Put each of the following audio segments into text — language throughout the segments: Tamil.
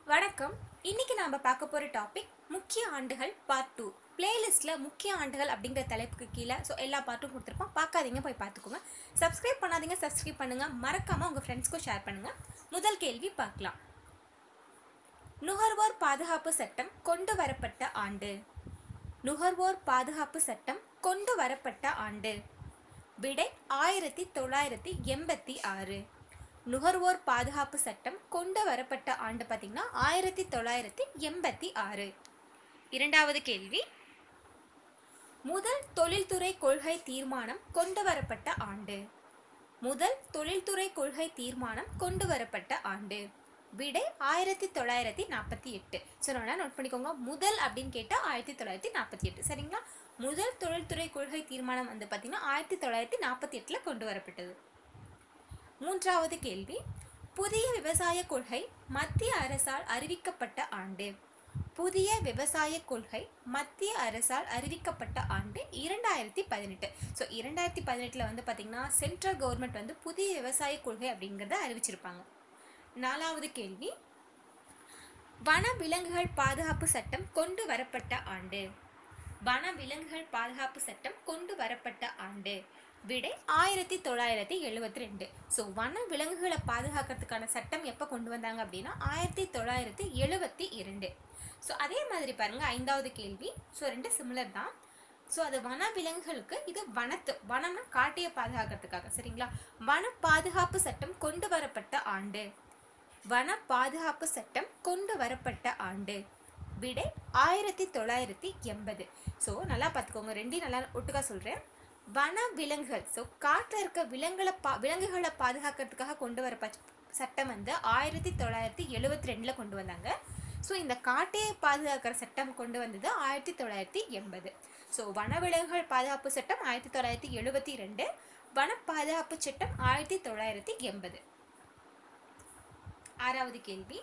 வணக்கம் இன்னைக்கு நாம பார்க்க போற டாபிக் முக்கிய ஆண்டுகள் பார்ட் டூ பிளேலிஸ்ட்ல முக்கிய ஆண்டுகள் அப்படிங்கிற தலைப்புக்கு கீழே ஸோ எல்லா பார்ட்டும் கொடுத்துருப்போம் பார்க்காதீங்க போய் பார்த்துக்கோங்க சப்ஸ்கிரைப் பண்ணாதீங்க சப்ஸ்கிரைப் பண்ணுங்க மறக்காம உங்க ஃப்ரெண்ட்ஸ்க்கும் ஷேர் பண்ணுங்க முதல் கேள்வி பார்க்கலாம் நுகர்வோர் பாதுகாப்பு சட்டம் கொண்டு வரப்பட்ட ஆண்டு நுகர்வோர் பாதுகாப்பு சட்டம் கொண்டு வரப்பட்ட ஆண்டு விடை ஆயிரத்தி தொள்ளாயிரத்தி எண்பத்தி ஆறு நுகர்வோர் பாதுகாப்பு சட்டம் கொண்டு வரப்பட்ட ஆண்டு பார்த்தீங்கன்னா ஆயிரத்தி தொள்ளாயிரத்தி எண்பத்தி ஆறு இரண்டாவது கேள்வி முதல் தொழில்துறை கொள்கை தீர்மானம் கொண்டு வரப்பட்ட ஆண்டு முதல் தொழில்துறை கொள்கை தீர்மானம் கொண்டு வரப்பட்ட ஆண்டு விடை ஆயிரத்தி தொள்ளாயிரத்தி நாற்பத்தி எட்டு ஸோ நோட் பண்ணிக்கோங்க முதல் அப்படின்னு கேட்டால் ஆயிரத்தி தொள்ளாயிரத்தி நாற்பத்தி எட்டு சரிங்களா முதல் தொழில்துறை கொள்கை தீர்மானம் வந்து பார்த்தீங்கன்னா ஆயிரத்தி தொள்ளாயிரத்தி நாற்பத்தி எட்டில் கொண்டு வரப்பட்டது மூன்றாவது கேள்வி புதிய விவசாய கொள்கை மத்திய அரசால் அறிவிக்கப்பட்ட ஆண்டு புதிய விவசாய கொள்கை மத்திய அரசால் அறிவிக்கப்பட்ட ஆண்டு இரண்டாயிரத்தி பதினெட்டு ஸோ இரண்டாயிரத்தி பதினெட்டில் வந்து பார்த்திங்கன்னா சென்ட்ரல் கவர்மெண்ட் வந்து புதிய விவசாய கொள்கை அப்படிங்கிறத அறிவிச்சிருப்பாங்க நாலாவது கேள்வி வன விலங்குகள் பாதுகாப்பு சட்டம் கொண்டு வரப்பட்ட ஆண்டு வன விலங்குகள் பாதுகாப்பு சட்டம் கொண்டு வரப்பட்ட ஆண்டு விடை ஆயிரத்தி தொள்ளாயிரத்தி எழுபத்தி ரெண்டு ஸோ வன விலங்குகளை பாதுகாக்கிறதுக்கான சட்டம் எப்போ கொண்டு வந்தாங்க அப்படின்னா ஆயிரத்தி தொள்ளாயிரத்தி எழுபத்தி இரண்டு ஸோ அதே மாதிரி பாருங்க ஐந்தாவது கேள்வி ஸோ ரெண்டு சிமிலர் தான் ஸோ அது வன விலங்குகளுக்கு இது வனத்து வனம்னா காட்டையை பாதுகாக்கிறதுக்காக சரிங்களா வன பாதுகாப்பு சட்டம் கொண்டு வரப்பட்ட ஆண்டு வன பாதுகாப்பு சட்டம் கொண்டு வரப்பட்ட ஆண்டு விடை ஆயிரத்தி தொள்ளாயிரத்தி எண்பது ஸோ நல்லா பார்த்துக்கோங்க ரெண்டையும் நல்லா ஒட்டுக்கா சொல்கிறேன் வன விலங்குகள் ஸோ காட்டில் இருக்க விலங்குகளை பா விலங்குகளை பாதுகாக்கிறதுக்காக கொண்டு வர பட்ச சட்டம் வந்து ஆயிரத்தி தொள்ளாயிரத்தி எழுபத்தி ரெண்டில் கொண்டு வந்தாங்க ஸோ இந்த காட்டையை பாதுகாக்கிற சட்டம் கொண்டு வந்தது ஆயிரத்தி தொள்ளாயிரத்தி எண்பது ஸோ வனவிலங்குகள் பாதுகாப்பு சட்டம் ஆயிரத்தி தொள்ளாயிரத்தி எழுபத்தி ரெண்டு வன பாதுகாப்பு சட்டம் ஆயிரத்தி தொள்ளாயிரத்தி எண்பது ஆறாவது கேள்வி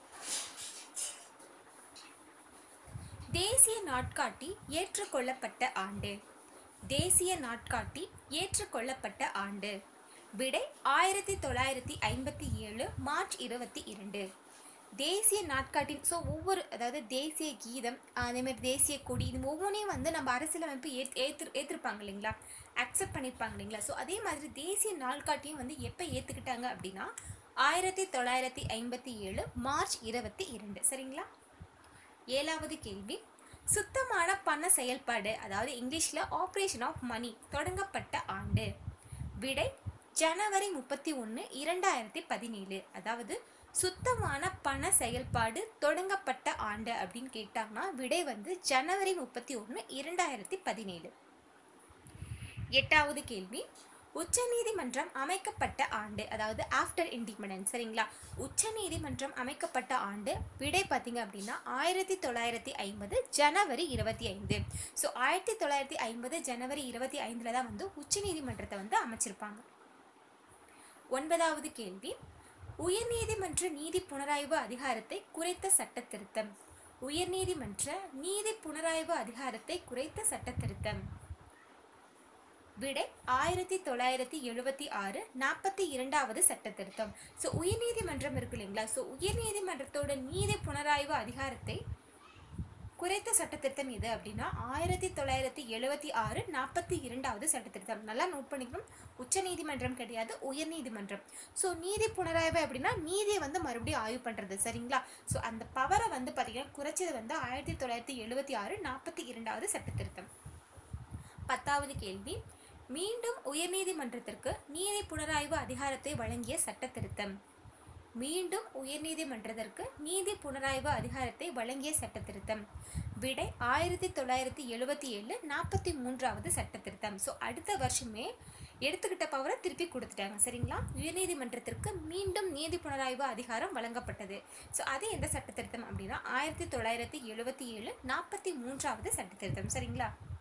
தேசிய நாட்காட்டி ஏற்றுக்கொள்ளப்பட்ட ஆண்டு தேசிய நாட்காட்டி ஏற்றுக்கொள்ளப்பட்ட ஆண்டு விடை ஆயிரத்தி தொள்ளாயிரத்தி ஐம்பத்தி ஏழு மார்ச் இருபத்தி இரண்டு தேசிய நாட்காட்டின் ஸோ ஒவ்வொரு அதாவது தேசிய கீதம் அதேமாதிரி தேசிய கொடி இது ஒவ்வொன்றையும் வந்து நம்ம அரசியலமைப்பு ஏத் ஏற்று ஏற்றிருப்பாங்க இல்லைங்களா அக்செப்ட் பண்ணியிருப்பாங்க இல்லைங்களா ஸோ அதே மாதிரி தேசிய நாட்காட்டியும் வந்து எப்போ ஏற்றுக்கிட்டாங்க அப்படின்னா ஆயிரத்தி தொள்ளாயிரத்தி ஐம்பத்தி ஏழு மார்ச் இருபத்தி இரண்டு சரிங்களா ஏழாவது கேள்வி சுத்தமான பண செயல்பாடு அதாவது இங்கிலீஷில் ஆப்ரேஷன் ஆஃப் மணி தொடங்கப்பட்ட ஆண்டு விடை ஜனவரி முப்பத்தி ஒன்று இரண்டாயிரத்தி பதினேழு அதாவது சுத்தமான பண செயல்பாடு தொடங்கப்பட்ட ஆண்டு அப்படின்னு கேட்டாங்கன்னா விடை வந்து ஜனவரி முப்பத்தி ஒன்று இரண்டாயிரத்தி பதினேழு எட்டாவது கேள்வி உச்சநீதிமன்றம் அமைக்கப்பட்ட ஆண்டு அதாவது ஆஃப்டர் இண்டிபெண்டன்ஸ் சரிங்களா உச்சநீதிமன்றம் அமைக்கப்பட்ட ஆண்டு விடை பார்த்தீங்க அப்படின்னா ஆயிரத்தி தொள்ளாயிரத்தி ஐம்பது ஜனவரி இருபத்தி ஐந்து ஸோ ஆயிரத்தி தொள்ளாயிரத்தி ஐம்பது ஜனவரி இருபத்தி ஐந்தில் தான் வந்து உச்சநீதிமன்றத்தை வந்து அமைச்சிருப்பாங்க ஒன்பதாவது கேள்வி உயர்நீதிமன்ற நீதி புனராய்வு அதிகாரத்தை குறைத்த சட்ட திருத்தம் உயர்நீதிமன்ற நீதி புனராய்வு அதிகாரத்தை குறைத்த சட்ட திருத்தம் விடை ஆயிரத்தி தொள்ளாயிரத்தி எழுபத்தி ஆறு நாற்பத்தி இரண்டாவது சட்ட திருத்தம் ஸோ உயர்நீதிமன்றம் இருக்கு இல்லைங்களா ஸோ உயர்நீதிமன்றத்தோட நீதி புனராய்வு அதிகாரத்தை குறைத்த சட்ட திருத்தம் எது அப்படின்னா ஆயிரத்தி தொள்ளாயிரத்தி எழுபத்தி ஆறு நாற்பத்தி இரண்டாவது சட்ட திருத்தம் நல்லா நோட் பண்ணிக்கணும் உச்ச நீதிமன்றம் கிடையாது உயர்நீதிமன்றம் ஸோ நீதி புனராய்வு அப்படின்னா நீதியை வந்து மறுபடியும் ஆய்வு பண்ணுறது சரிங்களா ஸோ அந்த பவரை வந்து பார்த்தீங்கன்னா குறைச்சது வந்து ஆயிரத்தி தொள்ளாயிரத்தி எழுபத்தி ஆறு நாற்பத்தி இரண்டாவது சட்ட திருத்தம் பத்தாவது கேள்வி மீண்டும் உயர்நீதிமன்றத்திற்கு நீதி புனராய்வு அதிகாரத்தை வழங்கிய சட்ட திருத்தம் மீண்டும் உயர்நீதிமன்றத்திற்கு நீதி புனராய்வு அதிகாரத்தை வழங்கிய சட்ட திருத்தம் விடை ஆயிரத்தி தொள்ளாயிரத்தி எழுபத்தி ஏழு நாற்பத்தி மூன்றாவது சட்ட திருத்தம் ஸோ அடுத்த வருஷமே எடுத்துக்கிட்ட பவரை திருப்பி கொடுத்துட்டாங்க சரிங்களா உயர்நீதிமன்றத்திற்கு மீண்டும் நீதி புனராய்வு அதிகாரம் வழங்கப்பட்டது ஸோ அது எந்த சட்ட திருத்தம் அப்படின்னா ஆயிரத்தி தொள்ளாயிரத்தி எழுபத்தி ஏழு நாற்பத்தி மூன்றாவது சட்ட திருத்தம் சரிங்களா